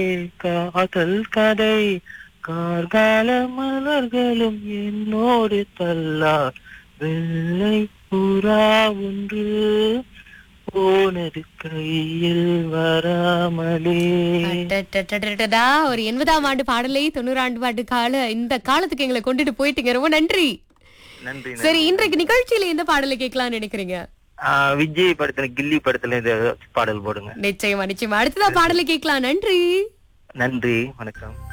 காதல் கதை கார்கால மலர்களும் என்னோடு தள்ளார் வெள்ளை புறா ஒன்று போனது கையில் வராமலே அடடடடடடா, ஒரு எண்பதாம் ஆண்டு பாடலை தொண்ணூறாண்டு ஆண்டு கால இந்த காலத்துக்கு எங்களை கொண்டுட்டு போயிட்டீங்க ரொம்ப நன்றி நன்றி சரி இன்றைக்கு நிகழ்ச்சியில எந்த பாடலை கேட்கலாம்னு நினைக்கிறீங்க ஆஹ் விஜய் படத்துல கில்லி படத்துல இந்த பாடல் போடுங்க நிச்சயமா நிச்சயமா அடுத்ததா பாடலை கேட்கலாம் நன்றி நன்றி வணக்கம்